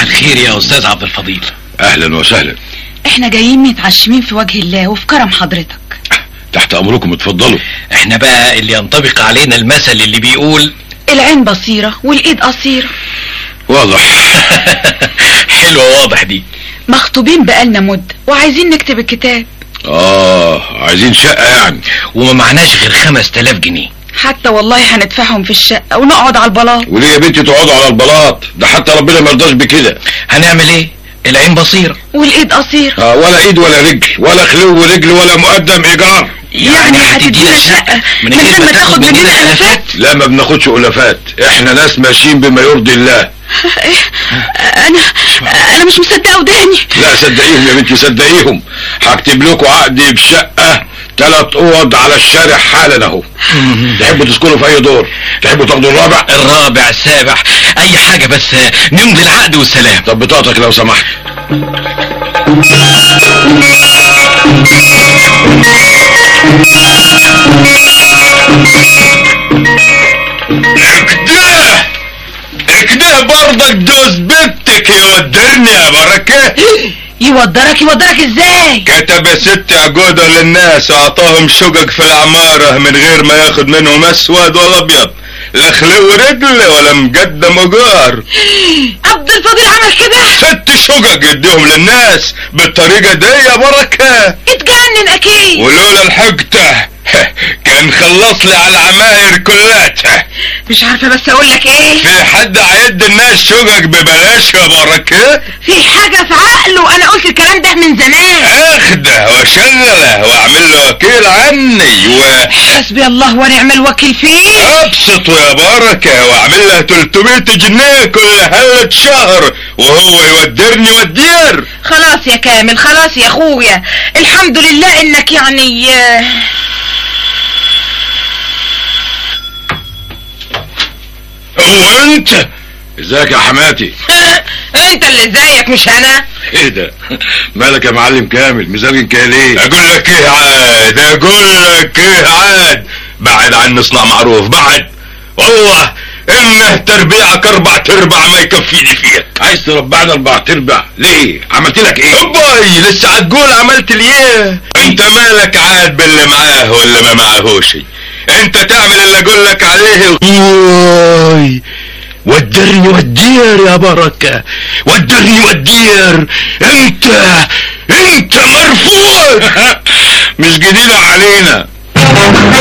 صباح الخير يا استاذ عبد الفضيل اهلا وسهلا احنا جايين متعشمين في وجه الله وفي كرم حضرتك تحت امركم اتفضلوا احنا بقى اللي ينطبق علينا المثل اللي بيقول العين بصيرة والايد قصيرة واضح حلوة واضح دي مخطوبين بقالنا مدة وعايزين نكتب الكتاب اه عايزين شقه يعني وما معناش غير خمس تلاف جنيه حتى والله هندفعهم في الشقة ونقعد على البلاط وليه يا بنتي تقعدوا على البلاط ده حتى ربنا ما يرضاش بكده هنعمل ايه العين بصيرة والايد قصيرة آه ولا ايد ولا رجل ولا خلو رجل ولا مقدم ايجار يعني هتدينا شقة من غير ما تاخد مننا الافات لا ما بناخدش الافات احنا ناس ماشيين بما يرضي الله إيه؟ انا انا مش مصدقه وداني لا صدقيهم يا بنتي صدقيهم هكتب لكم عقد بشقه ثلاث اوض على الشارع حالا اهو تحبوا تسكنوا في اي دور تحبوا تاخدوا الرابع الرابع السابع اي حاجة بس نمضي العقد والسلام طب بطاقتك لو سمحت اكده اكده برضك جوز بنتك يودرني يا بركة يودرك يودرك ازاي كتب يا ست عقودة للناس واعطاهم شقق في العمارة من غير ما ياخد منهم اسود ولا ابيض لا خلو رجل ولا مقدم اجار عبد الفضيل عمل كده ست شقق يديهم للناس بالطريقة دي يا بركة اتجنن اكيد ولولا الحقته كان خلص لي على العماير كلها مش عارفه بس اقول لك ايه في حد هيدي الناس شقق ببلاش يا بركة في حاجه في عقله انا قلت الكلام ده من زمان اخده واشغله واعمل له وكيل عني و حسبي الله ونعم الوكيل فيه ابسطه يا بركة واعمل له 300 جنيه كل هلة شهر وهو يودرني ودير خلاص يا كامل خلاص يا اخويا الحمد لله انك يعني هو انت ازيك يا حماتي انت اللي زيك مش انا ايه ده مالك يا معلم كامل مزاجك كده ليه اقول لك ايه عاد اقول لك ايه عاد بعد عن نصنع معروف بعد والله انه تربيعك اربع تربع ما يكفيني فيك عايز تربعنا اربع تربع ليه عملت لك ايه باي لسه هتقول عملت لي ايه انت مالك عاد باللي معاه واللي ما معاهوش انت تعمل اللي اقول لك عليه واي ودرني ودير يا بركة ودرني ودير انت انت مرفوض مش جديدة علينا